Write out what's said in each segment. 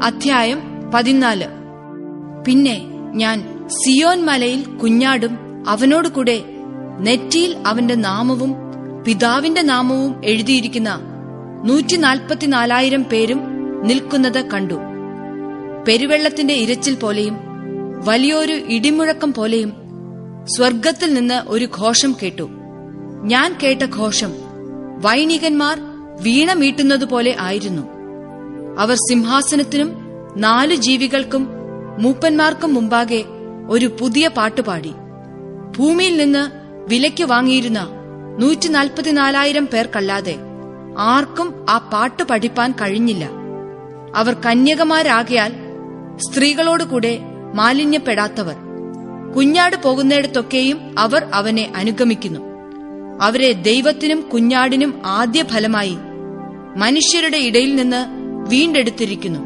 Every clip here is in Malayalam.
അധ്യായം പതിനാല് പിന്നെ ഞാൻ സിയോൻ മലയിൽ കുഞ്ഞാടും അവനോടുകൂടെ നെറ്റിയിൽ അവന്റെ നാമവും പിതാവിന്റെ നാമവും എഴുതിയിരിക്കുന്ന നൂറ്റി നാൽപ്പത്തിനാലായിരം പേരും നിൽക്കുന്നത് കണ്ടു പെരുവെള്ളത്തിന്റെ ഇരച്ചിൽ പോലെയും വലിയൊരു ഇടിമുഴക്കം പോലെയും സ്വർഗത്തിൽ നിന്ന് ഒരു ഘോഷം കേട്ടു ഞാൻ കേട്ട ഘോഷം വൈണികന്മാർ വീണ മീട്ടുന്നതുപോലെ ആയിരുന്നു അവർ സിംഹാസനത്തിനും നാലു ജീവികൾക്കും മൂപ്പന്മാർക്കും മുമ്പാകെ ഒരു പുതിയ പാട്ടുപാടി ഭൂമിയിൽ നിന്ന് വിലയ്ക്ക് വാങ്ങിയിരുന്ന നൂറ്റി നാൽപ്പത്തിനാലായിരം പേർക്കല്ലാതെ ആർക്കും ആ പാട്ട് പഠിപ്പാൻ കഴിഞ്ഞില്ല അവർ കന്യകമാരാകയാൽ സ്ത്രീകളോടുകൂടെ മാലിന്യപ്പെടാത്തവർ കുഞ്ഞാട് പോകുന്നിടത്തൊക്കെയും അവർ അവനെ അനുഗമിക്കുന്നു അവരെ ദൈവത്തിനും കുഞ്ഞാടിനും ആദ്യ ഫലമായി മനുഷ്യരുടെ ഇടയിൽ നിന്ന് വീണ്ടെടുത്തിരിക്കുന്നു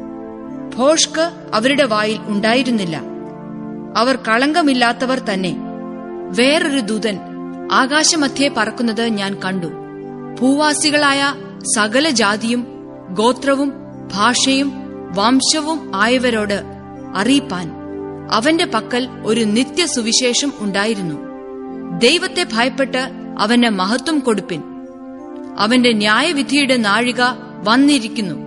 ഭോഷ്ക് അവരുടെ വായിൽ ഉണ്ടായിരുന്നില്ല അവർ കളങ്കമില്ലാത്തവർ തന്നെ വേറൊരു ദൂതൻ ആകാശമധ്യേ പറക്കുന്നത് ഞാൻ കണ്ടു ഭൂവാസികളായ സകല ജാതിയും ഗോത്രവും ഭാഷയും വംശവും ആയവരോട് അറിയിപ്പാൻ അവന്റെ പക്കൽ ഒരു നിത്യസുവിശേഷം ഉണ്ടായിരുന്നു ദൈവത്തെ ഭയപ്പെട്ട് അവന് മഹത്വം കൊടുപ്പിൻ അവന്റെ ന്യായവിധിയുടെ നാഴിക വന്നിരിക്കുന്നു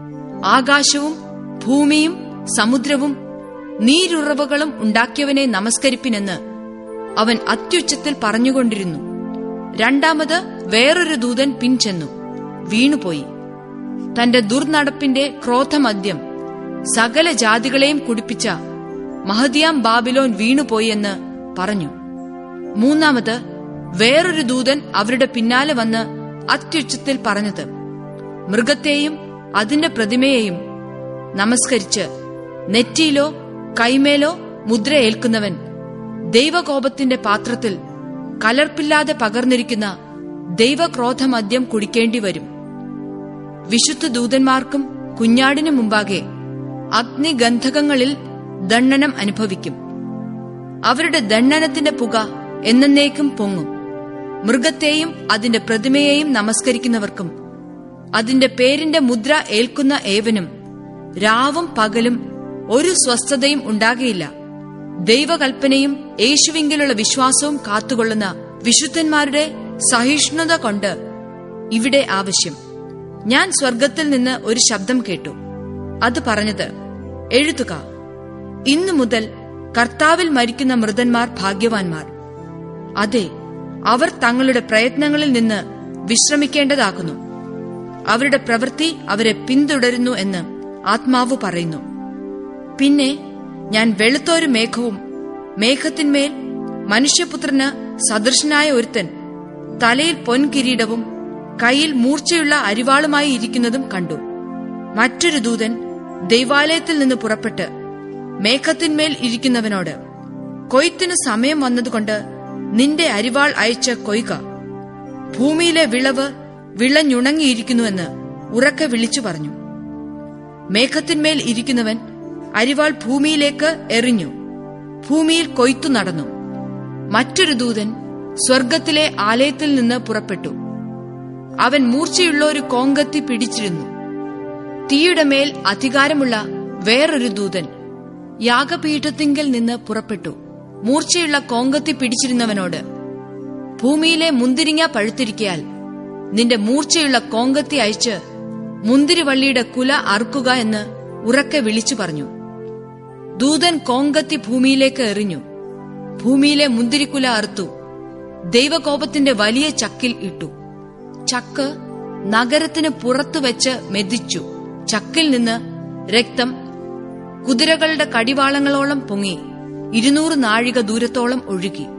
ആകാശവും ഭൂമിയും സമുദ്രവും നീരുറവുകളും ഉണ്ടാക്കിയവനെ നമസ്കരിപ്പിനെന്ന് അവൻ അത്യുച്ചത്തിൽ പറഞ്ഞുകൊണ്ടിരുന്നു രണ്ടാമത് വേറൊരു ദൂതൻ പിൻചെന്നു വീണുപോയി തന്റെ ദുർനടപ്പിന്റെ ക്രോധമദ്യം സകല ജാതികളെയും കുടിപ്പിച്ച മഹദിയാം ബാബിലോൻ വീണുപോയി എന്ന് പറഞ്ഞു മൂന്നാമത് വേറൊരു ദൂതൻ അവരുടെ പിന്നാലെ വന്ന് അത്യുച്ചത്തിൽ പറഞ്ഞത് മൃഗത്തെയും അതിന്റെ പ്രതിമയെയും നമസ്കരിച്ച് നെറ്റിയിലോ കൈമേലോ മുദ്ര ഏൽക്കുന്നവൻ ദൈവകോപത്തിന്റെ പാത്രത്തിൽ കലർപ്പില്ലാതെ പകർന്നിരിക്കുന്ന ദൈവക്രോധമദ്യം കുടിക്കേണ്ടി വരും വിശുദ്ധ ദൂതന്മാർക്കും കുഞ്ഞാടിനു മുമ്പാകെ അഗ്നിഗന്ധകങ്ങളിൽ ദണ്ഡനം അനുഭവിക്കും അവരുടെ ദണ്ഡനത്തിന്റെ പുക എന്നേക്കും പൊങ്ങും മൃഗത്തെയും അതിന്റെ പ്രതിമയെയും നമസ്കരിക്കുന്നവർക്കും അതിന്റെ പേരിന്റെ മുദ്ര ഏൽക്കുന്ന ഏവനും രാവും പകലും ഒരു സ്വസ്ഥതയും ഉണ്ടാകയില്ല ദൈവകൽപ്പനയും യേശുവിങ്കിലുള്ള വിശ്വാസവും കാത്തുകൊള്ളുന്ന വിശുദ്ധന്മാരുടെ സഹിഷ്ണുത കൊണ്ട് ഇവിടെ ആവശ്യം ഞാൻ സ്വർഗത്തിൽ നിന്ന് ഒരു ശബ്ദം കേട്ടു അത് പറഞ്ഞത് എഴുതുക ഇന്നു മുതൽ കർത്താവിൽ മരിക്കുന്ന മൃതന്മാർ ഭാഗ്യവാന്മാർ അതെ അവർ തങ്ങളുടെ പ്രയത്നങ്ങളിൽ നിന്ന് വിശ്രമിക്കേണ്ടതാകുന്നു അവരുടെ പ്രവൃത്തി അവരെ പിന്തുടരുന്നു എന്ന് ആത്മാവ് പറയുന്നു പിന്നെ ഞാൻ വെളുത്തൊരു മേഘവും മേഘത്തിന്മേൽ മനുഷ്യപുത്രന് സദൃശനായ ഒരുത്തൻ തലയിൽ പൊൻകിരീടവും കയ്യിൽ മൂർച്ചയുള്ള അരിവാളുമായി ഇരിക്കുന്നതും കണ്ടു മറ്റൊരു ദൂതൻ ദൈവാലയത്തിൽ നിന്ന് പുറപ്പെട്ട് മേഘത്തിന്മേൽ ഇരിക്കുന്നവനോട് കൊയ്ത്തിന് സമയം വന്നതുകൊണ്ട് നിന്റെ അരിവാൾ അയച്ച് കൊയ്ക ഭൂമിയിലെ വിളവ് വിളഞ്ഞുണങ്ങിയിരിക്കുന്നുവെന്ന് ഉറക്കെ വിളിച്ചു പറഞ്ഞു മേഘത്തിന്മേൽ ഇരിക്കുന്നവൻ അരിവാൾ ഭൂമിയിലേക്ക് എറിഞ്ഞു ഭൂമിയിൽ കൊയ്ത്തു നടന്നു മറ്റൊരു ദൂതൻ സ്വർഗത്തിലെ ആലയത്തിൽ നിന്ന് പുറപ്പെട്ടു അവൻ മൂർച്ചയുള്ള ഒരു കോങ്കത്തി പിടിച്ചിരുന്നു തീയുടെ മേൽ അധികാരമുള്ള വേറൊരു ദൂതൻ യാഗപീഠത്തിങ്കൽ നിന്ന് പുറപ്പെട്ടു മൂർച്ചയുള്ള കോങ്കത്തി പിടിച്ചിരുന്നവനോട് ഭൂമിയിലെ മുന്തിരിങ്ങ പഴുത്തിരിക്കയാൽ നിന്റെ മൂർച്ചയുള്ള കോങ്കത്തി അയച്ച് മുന്തിരിവള്ളിയുടെ കുല അറുക്കുക എന്ന് ഉറക്കെ വിളിച്ചു പറഞ്ഞു ദൂതൻ കോങ്കത്തി ഭൂമിയിലേക്ക് എറിഞ്ഞു ഭൂമിയിലെ മുന്തിരിക്കുല അറുത്തു ദൈവകോപത്തിന്റെ വലിയ ചക്കിൽ ഇട്ടു ചക്ക് നഗരത്തിന് പുറത്തു വെച്ച് മെതിച്ചു ചക്കിൽ നിന്ന് രക്തം കുതിരകളുടെ കടിവാളങ്ങളോളം പൊങ്ങി ഇരുന്നൂറ് നാഴിക ദൂരത്തോളം ഒഴുകി